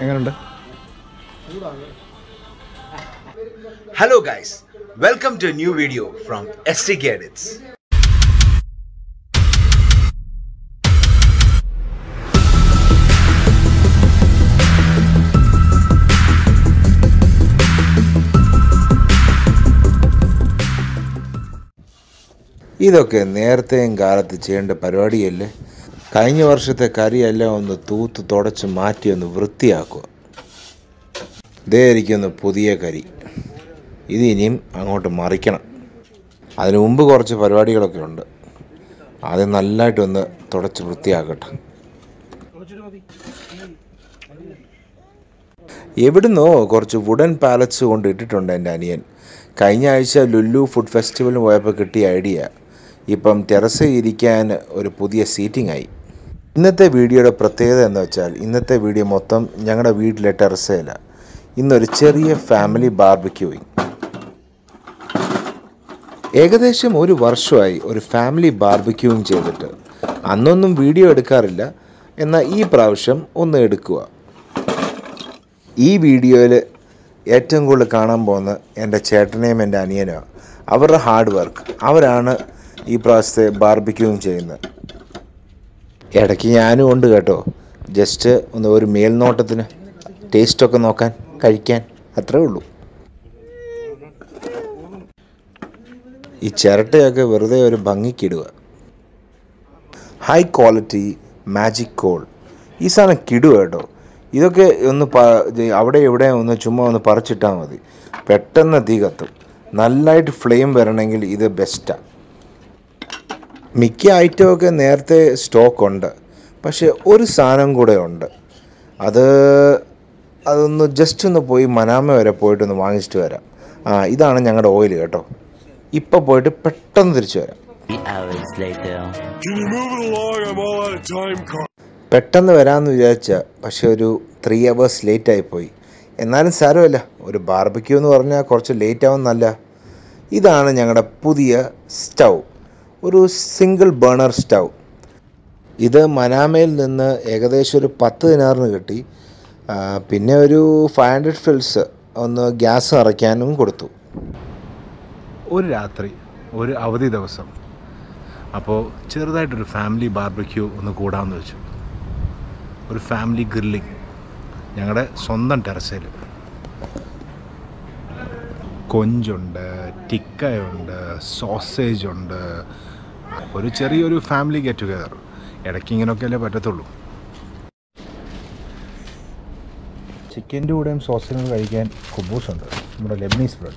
എങ്ങനെയുണ്ട് Hello guys, welcome to a new video from STK Edits. ഇതൊക്കെ നേരത്തെയും കാലത്ത് ചെയ്യേണ്ട പരിപാടിയല്ലേ കഴിഞ്ഞ വർഷത്തെ കരിയെല്ലാം ഒന്ന് തൂത്ത് തുടച്ച് മാറ്റി ഒന്ന് വൃത്തിയാക്കുക ഇതേ ഇരിക്കുന്നു പുതിയ കരി ഇത് ഇനിയും അങ്ങോട്ട് മറിക്കണം അതിനു മുമ്പ് കുറച്ച് പരിപാടികളൊക്കെ ഉണ്ട് അത് നല്ലതായിട്ടൊന്ന് തുടച്ച് വൃത്തിയാക്കട്ടെ എവിടുന്നോ കുറച്ച് വുഡൻ പാലറ്റ്സ് കൊണ്ട് ഇട്ടിട്ടുണ്ട് എൻ്റെ അനിയൻ കഴിഞ്ഞ ആഴ്ച ലുല്ലു ഫുഡ് ഫെസ്റ്റിവലിന് പോയപ്പോൾ കിട്ടിയ ഐഡിയ ഇപ്പം ടെറസ് ഇരിക്കാൻ ഒരു പുതിയ സീറ്റിംഗ് ആയി ഇന്നത്തെ വീഡിയോയുടെ പ്രത്യേകത എന്ന് വെച്ചാൽ ഇന്നത്തെ വീഡിയോ മൊത്തം ഞങ്ങളുടെ വീട്ടിലെ ടെറസയില ഇന്നൊരു ചെറിയ ഫാമിലി ബാർബിക്യൂയിങ് ഏകദേശം ഒരു വർഷമായി ഒരു ഫാമിലി ബാർബിക്യൂയിങ് ചെയ്തിട്ട് അന്നൊന്നും വീഡിയോ എടുക്കാറില്ല എന്നാൽ ഈ പ്രാവശ്യം ഒന്ന് എടുക്കുക ഈ വീഡിയോയിൽ ഏറ്റവും കൂടുതൽ കാണാൻ പോകുന്ന എൻ്റെ ചേട്ടനെയും എൻ്റെ അനിയനുമാണ് അവരുടെ ഹാർഡ് വർക്ക് അവരാണ് ഈ പ്രാവശ്യത്തെ ബാർബിക്യൂവും ചെയ്യുന്നത് ഇടയ്ക്ക് ഞാനും ഉണ്ട് കേട്ടോ ജസ്റ്റ് ഒന്ന് ഒരു മേൽനോട്ടത്തിന് ടേസ്റ്റൊക്കെ നോക്കാൻ കഴിക്കാൻ അത്രേ ഉള്ളൂ ഈ ചിരട്ടയൊക്കെ വെറുതെ ഒരു ഭംഗിക്കിടുക ഹൈ ക്വാളിറ്റി മാജിക് കോൾ ഈ സാധനം കിടുക കേട്ടോ ഇതൊക്കെ ഒന്ന് പ ഇത് അവിടെ ഇവിടെ ഒന്ന് ചുമ്മാ ഒന്ന് പറിച്ചിട്ടാൽ മതി പെട്ടെന്ന് തീ കത്തും നല്ലതായിട്ട് ഫ്ലെയിം വരണമെങ്കിൽ ഇത് ബെസ്റ്റാണ് മിക്ക ഐറ്റമൊക്കെ നേരത്തെ സ്റ്റോക്ക് ഉണ്ട് പക്ഷേ ഒരു സാധനം കൂടെ ഉണ്ട് അത് അതൊന്ന് ജസ്റ്റ് ഒന്ന് പോയി മനാമ വരെ പോയിട്ടൊന്ന് വാങ്ങിച്ചിട്ട് വരാം ആ ഇതാണ് ഞങ്ങളുടെ ഓയിൽ കേട്ടോ ഇപ്പോൾ പോയിട്ട് പെട്ടെന്ന് തിരിച്ചു വരാം hours later. Can you move it along? I'm all out of time, Carl. പെട്ടെന്ന് വരാമെന്ന് വിചാരിച്ച പക്ഷെ ഒരു ത്രീ അവേഴ്സ് ലേറ്റ് ആയിപ്പോയി എന്നാലും സാരമല്ല ഒരു ബാർബിക്യൂ എന്ന് പറഞ്ഞാൽ കുറച്ച് ലേറ്റ് ആവുന്നല്ല ഇതാണ് ഞങ്ങളുടെ പുതിയ സ്റ്റൗ ഒരു സിംഗിൾ ബേണർ സ്റ്റൗ ഇത് മനാമയിൽ നിന്ന് ഏകദേശം ഒരു പത്ത് ദിനാറിന് കിട്ടി ആ, പിന്നെ ഒരു ഫൈവ് ഹൺഡ്രഡ് ഫിൽസ് ഒന്ന് ഗ്യാസ് നിറയ്ക്കാനും കൊടുത്തു ഒരു രാത്രി ഒരു അവധി ദിവസം അപ്പോൾ ചെറുതായിട്ടൊരു ഫാമിലി ബാർബിക്യൂ ഒന്ന് കൂടാമെന്ന് വെച്ചു ഒരു ഫാമിലി ഗ്രില്ലിംഗ് ഞങ്ങളുടെ സ്വന്തം ടെറസയിൽ കൊഞ്ചുണ്ട് ടിക്കയുണ്ട് സോസേജ് ഉണ്ട് ഒരു ചെറിയൊരു ഫാമിലി ഗെറ്റ് ടുഗെദർ ഇടയ്ക്ക് ഇങ്ങനെയൊക്കെ അല്ലേ പറ്റത്തുള്ളൂ ചിക്കൻ്റെ കൂടെയും സോസിനും കഴിക്കാൻ കുബൂസ് ഉണ്ട് നമ്മുടെ ലെബനീസ് ബ്രെഡ്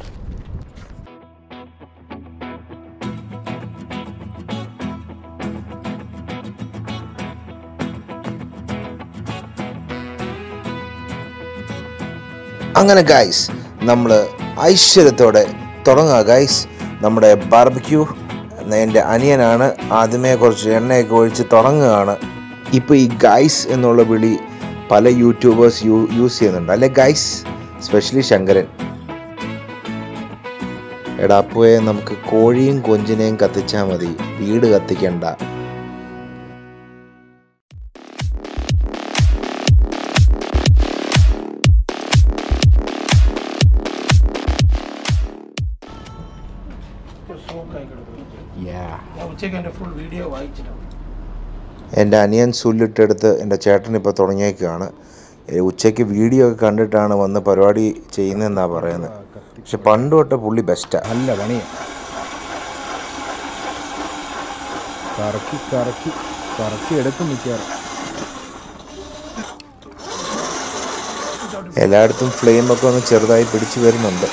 അങ്ങനെ ഗൈസ് നമ്മൾ ഐശ്വര്യത്തോടെ തുടങ്ങുക ഗൈസ് നമ്മുടെ ബാർബിക്യൂ എൻ്റെ അനിയനാണ് ആദ്യമേ കുറച്ച് എണ്ണയൊക്കെ ഒഴിച്ച് തുടങ്ങുകയാണ് ഇപ്പോൾ ഈ ഗൈസ് എന്നുള്ള വിളി പല യൂട്യൂബേഴ്സ് യൂ യൂസ് ചെയ്യുന്നുണ്ട് അല്ലെ ഗൈസ് സ്പെഷ്യലി ശങ്കരൻ എടാ പോയെ നമുക്ക് കോഴിയും കൊഞ്ചിനെയും കത്തിച്ചാൽ മതി വീട് കത്തിക്കണ്ട ഉച്ചയ്ക്ക് എൻ്റെ ഫുൾ വീഡിയോ വായിച്ചിട്ടാണ് എൻ്റെ അനിയൻ സുല്ലിട്ടെടുത്ത് എൻ്റെ ചേട്ടൻ ഇപ്പോൾ തുടങ്ങിയേക്കാണ് ഏ, ഉച്ചയ്ക്ക് വീഡിയോ ഒക്കെ കണ്ടിട്ടാണ് വന്ന് പരിപാടി ചെയ്യുന്നതെന്നാണ് പറയുന്നത് പക്ഷെ പണ്ട് തൊട്ട് പുള്ളി ബെസ്റ്റാണ് നല്ല പണിയാണ് കറക്കി കറക്കി കറക്കി എടുക്കും മിക്കവാറും എല്ലായിടത്തും ഫ്ലെയിമൊക്കെ ഒന്ന് ചെറുതായി പിടിച്ചു വരുന്നുണ്ട്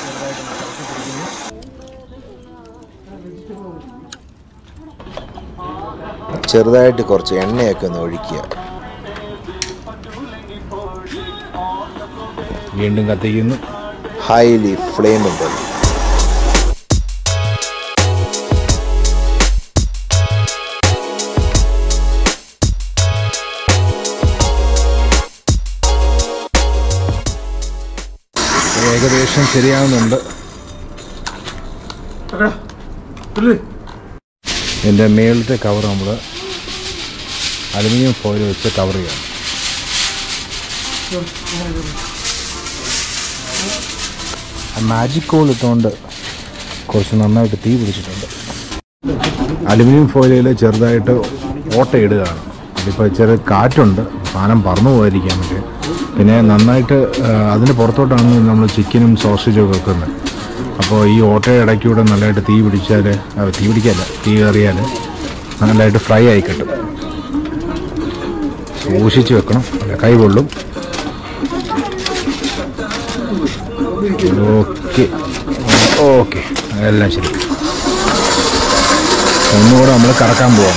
ചെറുതായിട്ട് കുറച്ച് എണ്ണയൊക്കെ ഒന്ന് ഒഴിക്കുക വീണ്ടും കത്തിക്കുന്നു ഹൈലി ഫ്ലെയിമബിൾ ഏകദേശം ശരിയാവുന്നുണ്ട് എൻ്റെ മേളത്തെ കവർ നമ്മൾ അലുമിനിയം ഫോയിൽ വെച്ച് കവർ ചെയ്യണം മാജിക് കോൾ ഇട്ടുകൊണ്ട് കുറച്ച് നന്നായിട്ട് തീ പിടിച്ചിട്ടുണ്ട് അലുമിനിയം ഫോയിലിൽ ചെറുതായിട്ട് ഓട്ടയിടുകയാണ് അതിപ്പോൾ ചെറിയ കാറ്റുണ്ട് സാധനം പറന്നു പോകാതിരിക്കാൻ വേണ്ടി പിന്നെ നന്നായിട്ട് ആ, അതിന് പുറത്തോട്ടാണ് നമ്മൾ ചിക്കനും സോസേജും ഒക്കെ വെക്കുന്നത് അപ്പോൾ ഈ ഓട്ടയുടെ ഇടയ്ക്കൂടെ നല്ലതായിട്ട് തീ പിടിച്ചാൽ ആ, തീ പിടിക്കാല്ല തീ കയറിയാൽ നല്ലതായിട്ട് ഫ്രൈ ആയി കിട്ടും സൂക്ഷിച്ച് വെക്കണം അല്ല കൈ കൊള്ളും ഓക്കെ ഓക്കെ എല്ലാം ശരി ഒന്നുകൂടെ നമ്മൾ കറക്കാൻ പോവാം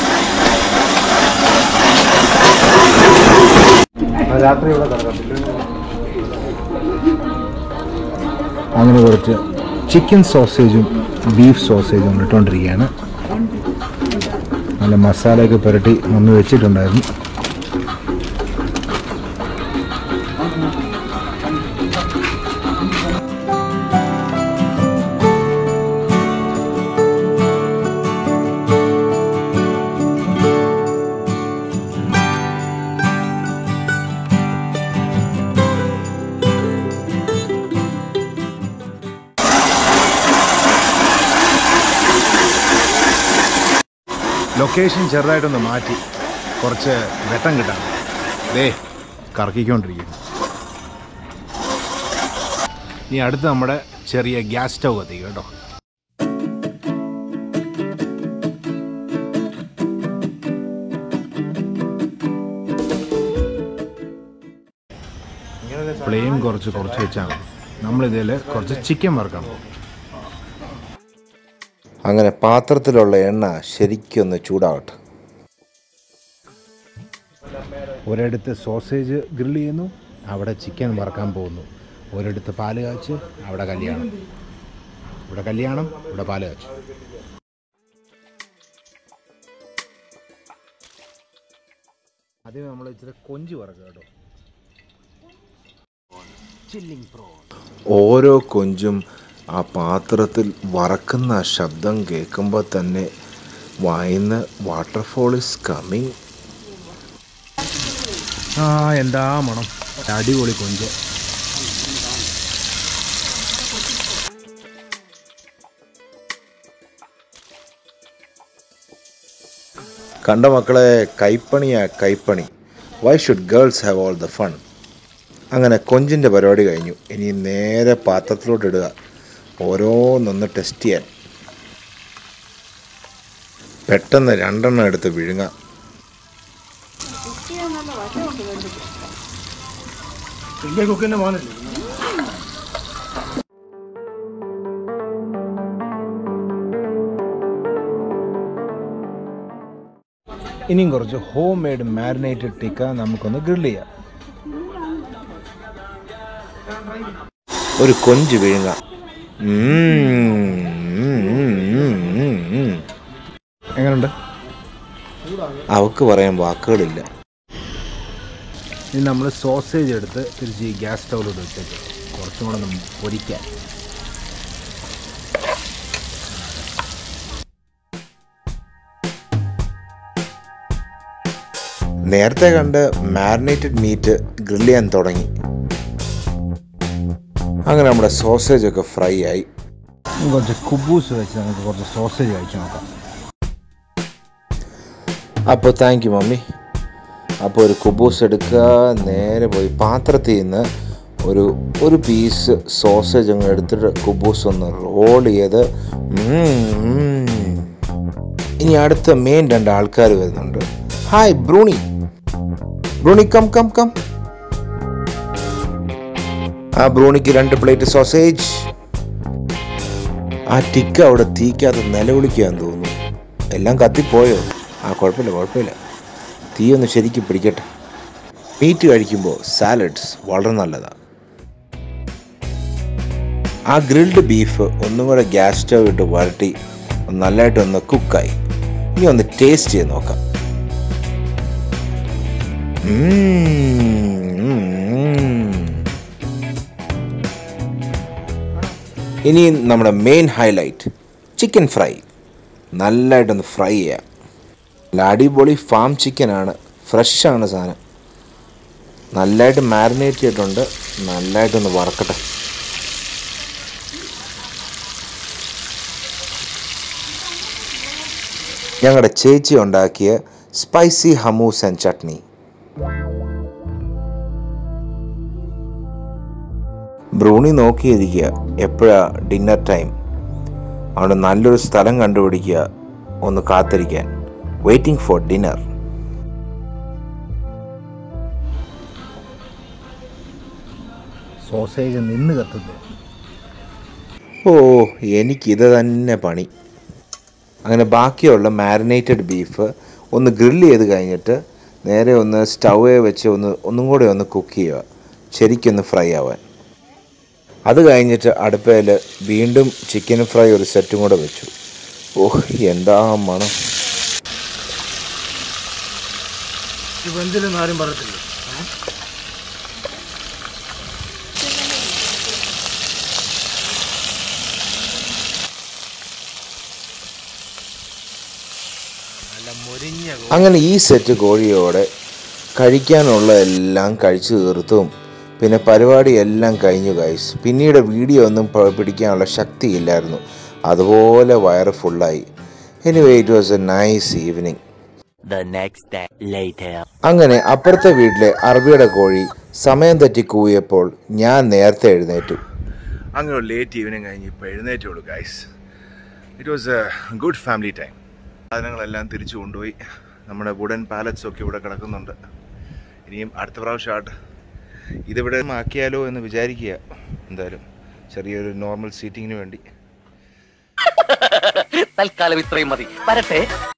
രാത്രി ഇവിടെ അങ്ങനെ കുറച്ച് ചിക്കൻ സോസേജും ബീഫ് സോസേജും ഇട്ടുകൊണ്ടിരിക്കുകയാണ് നല്ല മസാലയൊക്കെ പുരട്ടി മമ്മി വെച്ചിട്ടുണ്ടായിരുന്നു ലൊക്കേഷൻ ചെറുതായിട്ടൊന്ന് മാറ്റി കുറച്ച് വെട്ടം കിട്ടാൻ ദേ കറക്കിക്കൊണ്ടിരിക്കുന്നു ഇനി അടുത്ത് നമ്മുടെ ചെറിയ ഗ്യാസ് സ്റ്റൗ കത്തിക്കും കേട്ടോ ഫ്ലെയിം കുറച്ച് കുറച്ച് വെച്ചാൽ മതി നമ്മളിതിൽ കുറച്ച് ചിക്കൻ വറുക്കാൻ പോകും അങ്ങനെ പാത്രത്തിലുള്ള എണ്ണ ശരിക്കൊന്ന് ചൂടാവട്ടെ ഒരിടത്ത് സോസേജ് ഗ്രിൽ ചെയ്യുന്നു അവിടെ ചിക്കൻ വറക്കാൻ പോകുന്നു ഒരിടത്ത് പാല് കാച്ച് അവിടെ കല്യാണം ഇവിടെ കല്യാണം ഇവിടെ പാല് കാച്ച് ആദ്യം നമ്മൾ ഇച്ചിരി കൊഞ്ച് വറക്കുക കേട്ടോ ഓരോ കൊഞ്ചും ആ പാത്രത്തിൽ വറക്കുന്ന ആ ശബ്ദം കേൾക്കുമ്പോൾ തന്നെ വായിന്ന് വാട്ടർഫോൾ ഇസ് കമ്മിങ് ആ എന്താ മണം അടിപൊളി കൊഞ്ച് കണ്ട മക്കളെ കൈപ്പണിയാ കൈപ്പണി why should girls have all the fun അങ്ങനെ കൊഞ്ചിൻ്റെ പരിപാടി കഴിഞ്ഞു ഇനി നേരെ പാത്രത്തിലോട്ട് ഇടുക ഓരോന്നൊന്ന് ടെസ്റ്റ് ചെയ്യാൻ പെട്ടെന്ന് രണ്ടെണ്ണം എടുത്ത് വിഴുങ്ങാം വലിയ കുക്കിന്റെ മോനല്ലേ ഇനിയും കുറച്ച് ഹോം മെയ്ഡ് മാരിനേറ്റഡ് ടിക്ക നമുക്കൊന്ന് ഗ്രിൽ ചെയ്യാം ഒരു കൊഞ്ച് വിഴുങ്ങാം ഉം, ഉം, ഉം, ഉം, ഉം. എങ്ങനെയുണ്ട് അവക്ക് പറയാൻ വാക്കുകളില്ല ഇനി നമ്മൾ സോസേജ് എടുത്ത് തിരിച്ച് ഈ ഗ്യാസ് സ്റ്റൗവിലോട്ട് വെച്ചേക്ക് കുറച്ചും കൂടെ ഒന്ന് പൊരിക്കാൻ നേരത്തെ കണ്ട് മാരിനേറ്റഡ് മീറ്റ് ഗ്രിൽ ചെയ്യാൻ തുടങ്ങി അങ്ങനെ നമ്മുടെ സോസേജ് ഒക്കെ ഫ്രൈ ആയി ഇനി കുറച്ച് കുബൂസ് വെച്ച് നമുക്ക് കുറച്ച് സോസേജ് കഴിച്ചു നോക്കാം അപ്പോൾ താങ്ക് യു മമ്മി അപ്പോൾ ഒരു കുബൂസ് എടുക്കുക നേരെ പോയി പാത്രത്തിൽ നിന്ന് ഒരു ഒരു പീസ് സോസേജ് അങ്ങ് എടുത്തിട്ട് കുബൂസ് ഒന്ന് റോൾ ചെയ്ത് ഉം, ഉം. ഇനി അടുത്ത മെയിൻ രണ്ട് ആൾക്കാർ വരുന്നുണ്ട് hi Brownie Brownie come come come ആ ബ്രൂണിക്ക് രണ്ട് പ്ലേറ്റ് സോസേജ് ആ ടിക്ക അവിടെ തീക്കാതെ നിലവിളിക്കാൻ തോന്നുന്നു എല്ലാം കത്തിപ്പോയോ ആ കുഴപ്പമില്ല കുഴപ്പമില്ല തീ ഒന്ന് ശരിക്കും പിടിക്കട്ടെ മീറ്റ് കഴിക്കുമ്പോൾ സാലഡ്സ് വളരെ നല്ലതാണ് ആ ഗ്രിൽഡ് ബീഫ് ഒന്നും കൂടെ ഗ്യാസ് സ്റ്റവ് ഇട്ട് വരട്ടി ഒന്ന് നല്ലതായിട്ടൊന്ന് കുക്കായി ഇനി ഒന്ന് ടേസ്റ്റ് ചെയ്ത് നോക്കാം ഉം, ഉം, ഉം. ഇനി നമ്മുടെ മെയിൻ ഹൈലൈറ്റ് ചിക്കൻ ഫ്രൈ നല്ലതായിട്ടൊന്ന് ഫ്രൈ ചെയ്യാം നല്ല അടിപൊളി ഫാം ചിക്കനാണ് ഫ്രഷാണ് സാധനം നല്ലതായിട്ട് മാരിനേറ്റ് ചെയ്തിട്ടുണ്ട് നല്ലതായിട്ടൊന്ന് വറക്കട്ടെ ഞങ്ങളുടെ ചേച്ചി ഉണ്ടാക്കിയ spicy hummus and chutney Brownie നോക്കിയിരിക്കുക എപ്പോഴാ ഡിന്നർ ടൈം അവിടെ നല്ലൊരു സ്ഥലം കണ്ടുപിടിക്കുക ഒന്ന് കാത്തിരിക്കാൻ വെയിറ്റിംഗ് ഫോർ ഡിന്നർ സോസേജ് നിന്ന് കത്തുന്നു ഓ എനിക്കിത് തന്നെ പണി അങ്ങനെ ബാക്കിയുള്ള മാരിനേറ്റഡ് ബീഫ് ഒന്ന് ഗ്രില്ല് ചെയ്ത് കഴിഞ്ഞിട്ട് നേരെ ഒന്ന് സ്റ്റൗവേ വെച്ച് ഒന്ന് ഒന്നും കൂടെ ഒന്ന് കുക്ക് ചെയ്യുക ശരിക്കൊന്ന് ഫ്രൈ ആവാൻ അത് കഴിഞ്ഞിട്ട് അടുപ്പയിൽ വീണ്ടും ചിക്കൻ ഫ്രൈ ഒരു സെറ്റും കൂടെ വെച്ചു ഓഹ് എന്താ മണം ഇപ്പൊ എന്തിനൊന്നും ആരും പറയത്തില്ല അങ്ങനെ ഈ സെറ്റ് കോഴിയോടെ കഴിക്കാനുള്ള എല്ലാം കഴിച്ചു തീർത്തും പിന്നെ പരിപാടി എല്ലാം കഴിഞ്ഞു ഗൈസ് പിന്നീട് വീഡിയോ ഒന്നും പ- പിടിക്കാനുള്ള ശക്തിയില്ലായിരുന്നു അതുപോലെ വയറ് ഫുള്ളായി anyway it was a nice evening The next day later. അങ്ങനെ അപ്പുറത്തെ വീട്ടിലെ അറബിയുടെ കോഴി സമയം തെറ്റി കൂവിയപ്പോൾ ഞാൻ നേരത്തെ എഴുന്നേറ്റു അങ്ങനെ ഒരു ലേറ്റ് ഈവനിങ് കഴിഞ്ഞ് ഇപ്പോൾ എഴുന്നേറ്റുള്ളൂ guys it was a good family time സാധനങ്ങളെല്ലാം തിരിച്ചു കൊണ്ടുപോയി നമ്മുടെ വുഡൻ പാലറ്റ്സ് ഒക്കെ ഇവിടെ കിടക്കുന്നുണ്ട് ഇനിയും അടുത്ത പ്രാവശ്യമായിട്ട് ഇതിവിടെ ആക്കിയാലോ എന്ന് വിചാരിക്കുക എന്തായാലും ചെറിയൊരു നോർമൽ സീറ്റിങ്ങിന് വേണ്ടി തൽക്കാലം ഇത്രയും മതി വരട്ടെ